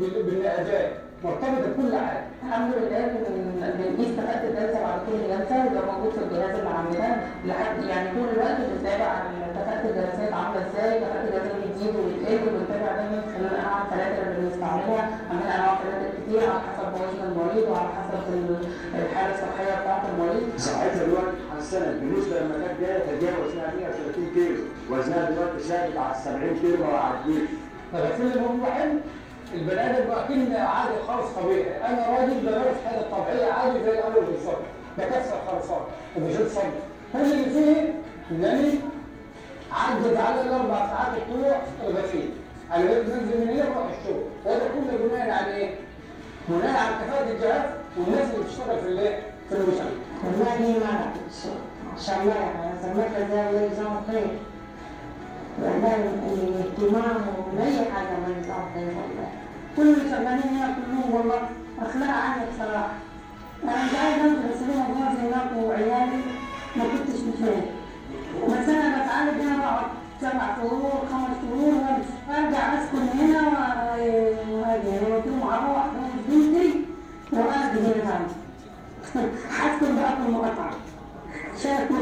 بال- بالاداء مرتبطه بكل حاجه الحمد لله بن- بنقيس كفاءة الجلسة بعد كل جلسة وده موجود في الجهاز اللي عندنا لحد يعني طول الوقت بنتابع كفاءة الجلسات عاملة ازاي كفاءة الجلسات بتزيد وبتقل وبنتابع دايما في خلال انواع الفلاتر اللي بنستعملها عندنا انواع فلاتر كتير على حسب وزن المريض وعلى حسب ال- الحالة الصحية بتاعة المريض ساعتها دلوقتي اتحسنت بالنسبه لما كانت جايه تجاوز وزنها 130 كيلو وزنها دلوقتي ثابت على 70 كيلو ما عديش فالغسيل المهم حلو البني ادم بقى كلمه عادي خالص طبيعي انا راجل بمارس حاجه طبيعيه عادي زي الاول بالظبط بكسر خرسان وبشيل صمت كل اللي فيه انني عدت على الاربع ساعات بتوع الغسيل انا بقيت بنزل من هنا بروح الشغل وده كله بناء على ايه؟ بناء على كفاءه الجهاز والناس اللي بتشتغل في الايه؟ في المسابقه والله ما شمالة سميتها زي الله يجزاهم خير والله الاهتمام بأي حاجة ما يجزاهم خير والله كل اللي شغالين هنا كلهم والله أخلاق عني بصراحة أنا قاعدة أدرس هنا جوزي هناك وعيالي ما كنتش بخير بس أنا بتعالج هنا بقعد سبع شهور خمس شهور وأمشي أرجع أسكن هنا وأجي يعني قلت لهم أروح بيتي وأجي هنا تاني حاسكن بقى في المقاطعة شايف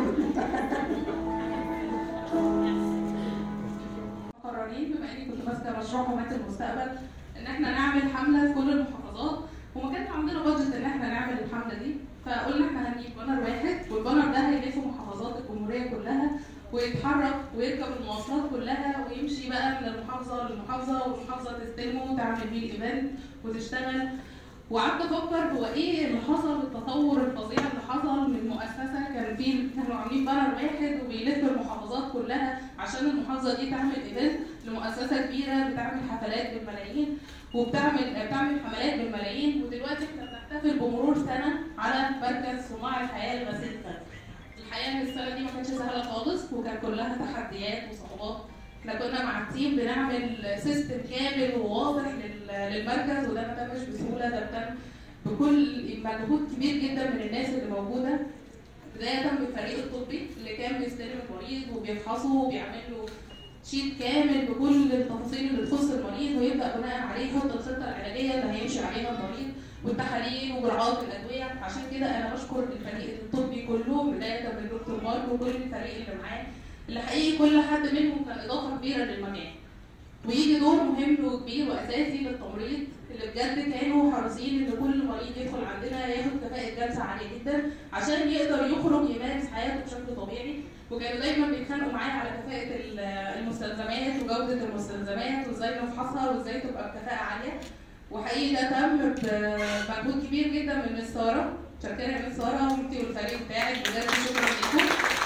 مقررين بما اني كنت ماسكه مشروع حمايه المستقبل ان احنا نعمل حمله في كل المحافظات وما كانش عندنا بادجت ان احنا نعمل الحمله دي فقلنا احنا هنجيب بانر واحد والبانر ده هيلف محافظات الجمهوريه كلها ويتحرك ويركب المواصلات كلها ويمشي بقى من المحافظه للمحافظه والمحافظه تستلمه وتعمل بيه الايفنت وتشتغل وقعدت افكر هو ايه اللي حصل التطور الفظيع اللي حصل من مؤسسه كان في كانوا عاملين بانر واحد وبيلف المحافظات كلها عشان المحافظه دي تعمل ايفنت لمؤسسه كبيره بتعمل حفلات بالملايين وبتعمل بتعمل حملات بالملايين ودلوقتي احنا بنحتفل بمرور سنه على مركز صناع الحياه الغسيل الفردي. الحقيقه ان السنه دي ما كانتش سهله خالص وكان كلها تحديات وصعوبات احنا كنا مع التيم بنعمل سيستم كامل وواضح لل- للمركز وده ما تمش بسهوله ده تم بكل مجهود كبير جدا من الناس اللي موجوده بدايه بالفريق الطبي اللي كان بيستلم المريض وبيفحصه وبيعمل له شيت كامل بكل التفاصيل اللي تخص المريض ويبدا بناء عليه يحط الخطه العلاجيه اللي هيمشي عليها المريض والتحاليل وجرعات الادويه عشان كده انا بشكر الفريق الطبي كله بدايه من دكتور مارك وكل الفريق اللي معاه اللي حقيقي كل حد منهم كان اضافه كبيره للمكان ويجي دور مهم وكبير واساسي للتمريض اللي بجد كانوا حريصين ان كل مريض يدخل عندنا ياخد كفاءه جلسه عاليه جدا عشان يقدر يخرج يمارس حياته بشكل طبيعي وكانوا دايما بيتخانقوا معايا على كفاءه ال- المستلزمات وجوده المستلزمات وازاي نفحصها وازاي تبقى بكفاءه عاليه وحقيقي ده تم بمجهود كبير جدا من مس ساره شكرا يا مس ساره وانتي والفريق بتاعك بجد شكرا لكم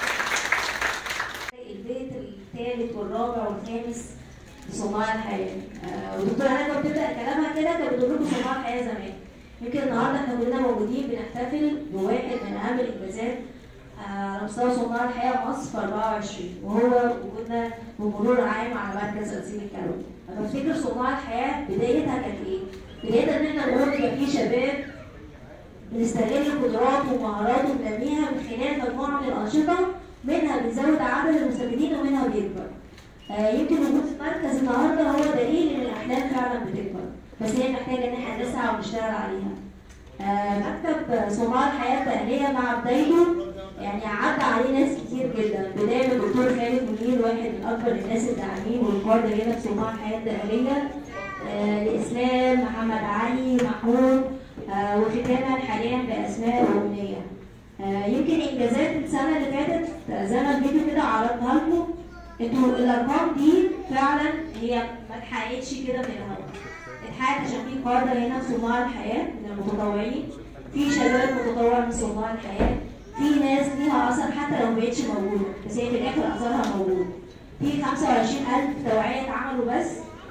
البيت الثالث والرابع والخامس لصناع الحياه آه، ودكتوره هنا كانت بتبدا كلامها كده كانت بتقول لكم صناع الحياه زمان يمكن النهارده احنا كلنا موجودين بنحتفل بواحد من اهم الانجازات آه، على مستوى صناع الحياه مصر في 24 وهو وجودنا بمرور عام على مركز غسيل الكلوي انا بفتكر صناع الحياه بدايتها كانت ايه؟ بدايتها ان احنا نقول يبقى في شباب بنستغل قدراته ومهاراته وننميها من خلال مجموعه من الانشطه منها بنزود عدد المستفيدين ومنها بيكبر. آه يمكن وجود المركز النهارده هو دليل ان الاحلام فعلا بتكبر بس هي محتاجه ان احنا نسعى ونشتغل عليها. آه مكتب صناع الحياه التأهيلية مع بدايته يعني عدى عليه ناس كتير جدا بدايه من الدكتور خالد منير واحد من اكبر الناس الداعمين والقاده هنا في صناع الحياه التأهيلية آه الاسلام محمد علي محمود آه وختاما حاليا باسماء وامنيه. آه يمكن انجازات السنه اللي فاتت آه، زي ما الفيديو كده عرضها لكم انتوا الارقام دي فعلا هي ما اتحققتش كده من الهوا اتحققت عشان في قاده هنا في صناع الحياه من المتطوعين في شباب متطوع من صناع الحياه في ناس ليها اثر حتى لو ما بقتش موجوده بس هي في الاخر اثرها موجود في 25000 توعيه اتعملوا بس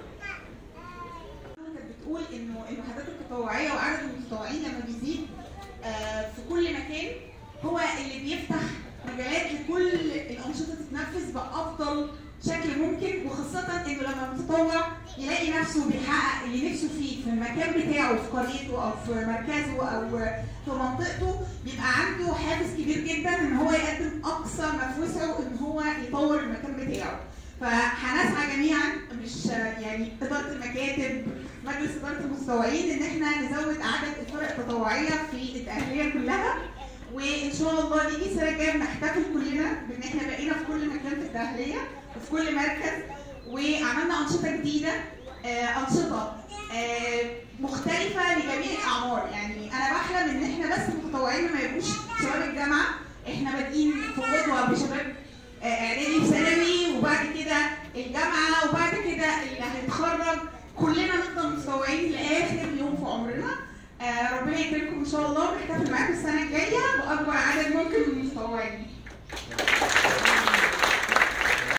كانت بتقول انه الوحدات التطوعيه وعدد المتطوعين لما بيزيد آه، في كل مكان هو اللي بيفتح مجالات لكل الانشطه تتنفذ بافضل شكل ممكن وخاصه انه لما المتطوع يلاقي نفسه بيحقق اللي نفسه فيه في المكان بتاعه في قريته او في مركزه او في منطقته بيبقى عنده حافز كبير جدا ان هو يقدم اقصى ما في وسعه ان هو يطور المكان بتاعه فهنسعى جميعا مش يعني اداره المكاتب مجلس اداره المستشفى المتطوعين ان احنا نزود عدد الفرق التطوعيه في الدقهليه كلها وان شاء الله نيجي السنه الجايه بنحتفل كلنا بان احنا بقينا في كل مكان في الدقهليه وفي كل مركز وعملنا انشطه جديده آه، انشطه آه، مختلفه لجميع الاعمار يعني انا بحلم ان احنا بس متطوعين ما يبقوش شباب الجامعه احنا بادئين في قدوه بشباب آه، اعدادي وثانوي وبعد كده الجامعه وبعد كده اللي هيتخرج كلنا نفضل متطوعين لاخر يوم في عمرنا آه، ربنا يكرمكم ان شاء الله ونحتفل معاكم السنه الجايه باكبر عدد ممكن من المتطوعين